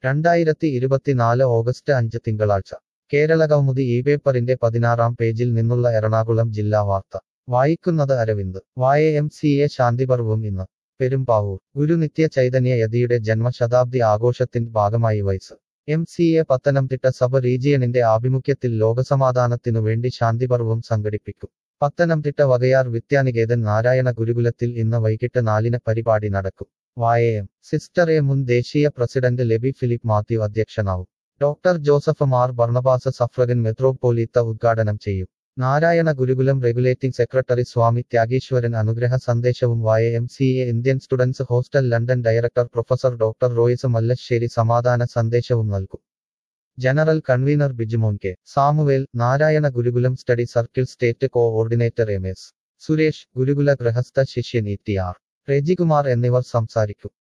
രണ്ടായിരത്തി ഇരുപത്തിനാല് ഓഗസ്റ്റ് അഞ്ച് തിങ്കളാഴ്ച കേരളകൗമുദി ഈ പേപ്പറിന്റെ പതിനാറാം പേജിൽ നിന്നുള്ള എറണാകുളം ജില്ലാ വാർത്ത വായിക്കുന്നത് അരവിന്ദ് വായ എം സി എ ശാന്തിപർവം ഇന്ന് പെരുമ്പാവൂർ ഗുരുനിത്യ ചൈതന്യ യതിയുടെ ജന്മശതാബ്ദി ആഘോഷത്തിന്റെ ഭാഗമായി വൈസ് M C A Pathanamthitta sub റീജിയണിന്റെ ആഭിമുഖ്യത്തിൽ ലോകസമാധാനത്തിനു വേണ്ടി ശാന്തിപർവം സംഘടിപ്പിക്കും പത്തനംതിട്ട വകയാർ വിദ്യാനികേതൻ നാരായണ ഗുരുകുലത്തിൽ ഇന്ന് വൈകിട്ട് നാലിന് പരിപാടി നടക്കും വായയം സിസ്റ്റർ എ മുൻ ദേശീയ പ്രസിഡന്റ് ലെബി ഫിലിപ്പ് മാത്യു അധ്യക്ഷനാവും ഡോക്ടർ ജോസഫ് മാർ ബർണബാസ സഫ്രഗൻ മെത്രോപോലീത്ത ഉദ്ഘാടനം ചെയ്യും നാരായണ ഗുരുകുലം റെഗുലേറ്റിംഗ് സെക്രട്ടറി സ്വാമി ത്യാഗീശ്വരൻ അനുഗ്രഹ സന്ദേശവും വായ M C A Indian students hostel London director professor doctor Royce Mallassery സമാധാന സന്ദേശവും നൽകും general convener Bijumon K Samuel Narayana Gurukulam study circle state coordinator M S Suresh ഗുരുകുല ഗൃഹസ്ഥ ശിഷ്യൻ ഇ ടി ആർ രജികുമാർ എന്നിവർ സംസാരിക്കും